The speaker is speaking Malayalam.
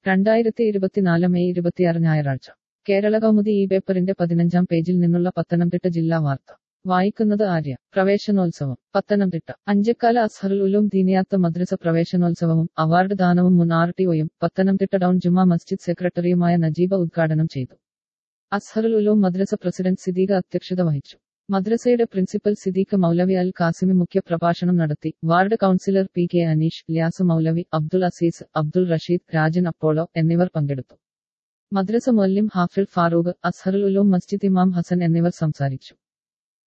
രണ്ടായിരത്തി ഇരുപത്തിനാല് മെയ് ഇരുപത്തിയാറ് ഞായറാഴ്ച കേരള കൗമുദി ഈ പേപ്പറിന്റെ പതിനഞ്ചാം പേജിൽ നിന്നുള്ള പത്തനംതിട്ട ജില്ലാ വാർത്ത വായിക്കുന്നത് ആര്യ പ്രവേശനോത്സവം പത്തനംതിട്ട അഞ്ചക്കാല അസ്ഹറുൽ ഉലൂം ദീനിയാത്ത മദ്രസ പ്രവേശനോത്സവവും അവാർഡ് ദാനവും മുൻ ആർ ടി ഒയും പത്തനംതിട്ട ടൗൺ ജുമാ മസ്ജിദ് സെക്രട്ടറിയുമായ നജീബ ഉദ്ഘാടനം ചെയ്തു അസ്ഹറുൽ ഉലൂം മദ്രസ പ്രസിഡന്റ് സിദ്ദീഖ അധ്യക്ഷത വഹിച്ചു മദ്രസയുടെ പ്രിൻസിപ്പൽ സിദ്ദീഖ് മൗലവി അൽ കാസിമി മുഖ്യ പ്രഭാഷണം നടത്തി ward councillor P K Aneesh Liyas Moulavi Abdul Azeez Abdul Rasheed Rajan Apollo എന്നിവർ പങ്കെടുത്തു മദ്രസ മൊല്ലിം ഹാഫിൾ ഫാറൂഖ് അസ്ഹറുൽ ഉലൂം മസ്ജിദ് ഇമാം ഹസൻ എന്നിവർ സംസാരിച്ചു